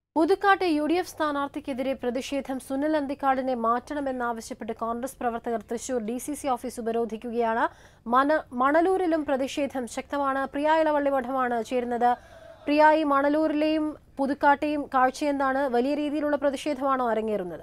പുതുക്കാട്ടെ U D F സ്ഥാനാർത്ഥിക്കെതിരെ പ്രതിഷേധം സുനിൽ അന്തിക്കാടിനെ മാറ്റണമെന്നാവശ്യപ്പെട്ട് കോൺഗ്രസ് പ്രവർത്തകർ Thrissur D C C office ഉപരോധിക്കുകയാണ് മന മണലൂരിലും പ്രതിഷേധം ശക്തമാണ് പ്രിയ ഇളവള്ളി മഠമാണ് ചേരുന്നത് പ്രിയ ഈ മണലൂരിലെയും പുതുക്കാട്ടെയും കാഴ്ചയെന്താണ് വലിയ രീതിയിലുള്ള പ്രതിഷേധമാണോ അരങ്ങേറുന്നത്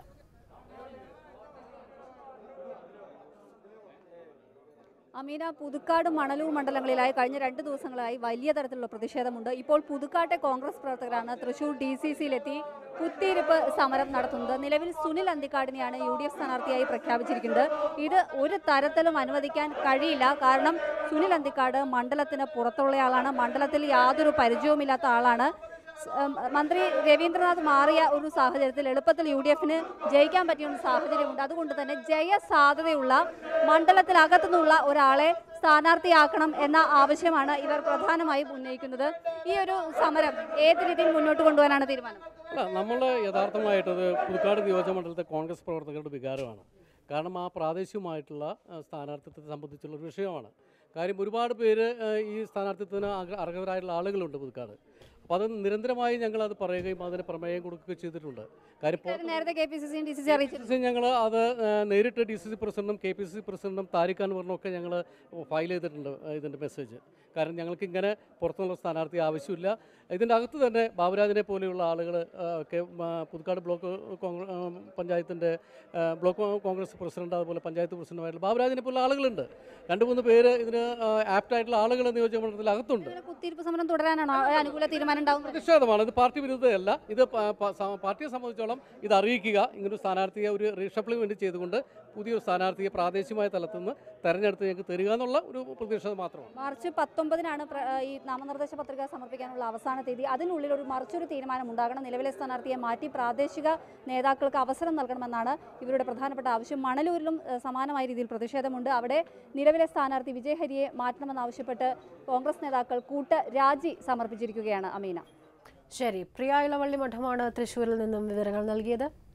അമീന പുതുക്കാട് മണലൂർ മണ്ഡലങ്ങളിലായി കഴിഞ്ഞ രണ്ട് ദിവസങ്ങളായി വലിയ തരത്തിലുള്ള പ്രതിഷേധമുണ്ട് ഇപ്പോൾ പുതുക്കാട്ടെ കോൺഗ്രസ് പ്രവർത്തകരാണ് തൃശൂർ ഡി സി സിയിലെത്തി കുത്തിയിരിപ്പ് സമരം നടത്തുന്നത് നിലവിൽ സുനിൽ അന്തിക്കാടിനെയാണ് യു ഡി എഫ് സ്ഥാനാർത്ഥിയായി പ്രഖ്യാപിച്ചിരിക്കുന്നത് ഇത് ഒരു തരത്തിലും അനുവദിക്കാൻ കഴിയില്ല കാരണം സുനിൽ അന്തിക്കാട് മണ്ഡലത്തിന് പുറത്തുള്ളയാളാണ് മണ്ഡലത്തിൽ യാതൊരു പരിചയവുമില്ലാത്ത ആളാണ് സ്- ഉം, മന്ത്രി രവീന്ദ്രനാഥ് മാറിയ ഒരു സാഹചര്യത്തിൽ എളുപ്പത്തിൽ യു ഡി എഫിന് ജയിക്കാൻ പറ്റിയ ഒരു സാഹചര്യമുണ്ട് അതുകൊണ്ട് തന്നെ ജയ സാധ്യതയുള്ള മണ്ഡലത്തിനകത്തുനിന്നുള്ള ഒരാളെ സ്ഥാനാർത്ഥിയാക്കണം എന്ന ആവശ്യമാണ് ഇവർ പ്രധാനമായും ഉന്നയിക്കുന്നത് ഈ ഒരു സമരം ഏത് രീതിയിൽ മുന്നോട്ട് കൊണ്ടുപോകാനാണ് തീരുമാനം അല്ല നമ്മൾ യഥാർത്ഥമായിട്ടത് പുതുക്കാട് നിയോജകമണ്ഡലത്തെ കോൺഗ്രസ് പ്രവർത്തകരുടെ വികാരമാണ് കാരണം ആ പ്രാദേശികമായിട്ടുള്ള ആ, സ്ഥാനാർത്ഥിത്വത്തെ സംബന്ധിച്ചുള്ള ഒരു വിഷയമാണ് കാര്യം ഒരുപാട് പേര് ആ, ഈ സ്ഥാനാർത്ഥിത്വത്തിന് അർഹ- അർഹരായിട്ടുള്ള ആളുകളുണ്ട് പുതുക്കാട് അപ്പോൾ അത് നിരന്തരമായി ഞങ്ങൾ അത് പറയുകയും അതിന് പ്രമേയം കൊടുക്കുകയും ചെയ്തിട്ടുണ്ട് കാര്യം ഇപ്പോൾ ഇക്കാര്യം നേരത്തെ കെ പി സി സിയും ഡി സി സി അറിയിച്ചിരുന്നു ഞങ്ങൾ അത് ആ, നേരിട്ട് ഡി സി സി പ്രസിഡന്റും കെ പി സി സി പ്രസിഡന്റും താരിഖ് അൻവറിനും ഒക്കെ ഞങ്ങൾ ഫയൽ ചെയ്തിട്ടുണ്ട് ആ, ഇതിൻ്റെ മെസ്സേജ് കാരണം ഞങ്ങൾക്ക് ഇങ്ങനെ പുറത്തുനിന്നുള്ള സ്ഥാനാർത്ഥി ആവശ്യമില്ല ഇതിൻ്റെ അകത്ത് തന്നെ ബാബുരാജിനെ പോലെയുള്ള ആളുകൾ ഒക്കെ ആ, പുതുക്കാട് ബ്ലോക്ക് കോൺഗ്ര- ആ, പഞ്ചായത്തിൻ്റെ ആ, ബ്ലോക്ക് കോൺഗ്രസ് പ്രസിഡന്റ് അതുപോലെ പഞ്ചായത്ത് പ്രസിഡന്റുമായിട്ടുള്ള ബാബുരാജിനെ പോലുള്ള ആളുകളുണ്ട് രണ്ട് മൂന്ന് പേര് ഇതിന് ആപ്റ്റായിട്ടുള്ള ആളുകൾ നിയോജകമണ്ഡലത്തിൽ അകത്തുണ്ട് ഇതിന് കുത്തിയിരിപ്പ് സമരം തുടരാനാണോ ആ അനുകൂല തീരുമാനം ഉണ്ടാവുന്നത് പ്രതിഷേധമാണ് ഇത് പാർട്ടി വിരുദ്ധതയല്ല ഇത് പ- പ- സ- പാർട്ടിയെ സംബന്ധിച്ചോളം ഇത് അറിയിക്കുക ഇങ്ങനൊരു സ്ഥാനാർത്ഥിയെ ഒരു റീഷഫ്ലിംഗ് ചെയ്തുകൊണ്ട് പുതിയൊരു സ്ഥാനാർത്ഥിയെ പ്രാദേശികമായ തലത്തിൽ നിന്ന് തെരഞ്ഞെടുത്ത് ഞങ്ങൾക്ക് തരിക എന്നുള്ള ഒരു പ്രതിഷേധം മാത്രമാണ് മാർച്ച് പത്തൊമ്പതിനാണ് പ്ര- ഈ നാമനിർദ്ദേശ പത്രിക സമർപ്പിക്കാനുള്ള അവസാന തീയതി അതിനുള്ളിൽ ഒരു മറിച്ചൊരു തീരുമാനം ഉണ്ടാകണം നിലവിലെ സ്ഥാനാർത്ഥിയെ മാറ്റി പ്രാദേശിക നേതാക്കൾക്ക് അവസരം നൽകണമെന്നാണ് ഇവരുടെ പ്രധാനപ്പെട്ട ആവശ്യം മണലൂരിലും ഏഹ്, സമാനമായ രീതിയിൽ പ്രതിഷേധമുണ്ട് അവിടെ നിലവിലെ സ്ഥാനാർത്ഥി വിജയ് ഹരിയെ മാറ്റണമെന്നാവശ്യപ്പെട്ട് കോൺഗ്രസ് നേതാക്കൾ കൂട്ട് രാജി സമർപ്പിച്ചിരിക്കുകയാണ് അമീന ശരി പ്രിയ ഇളവള്ളി മഠമാണ് തൃശൂരിൽ നിന്നും വിവരങ്ങൾ നൽകിയത്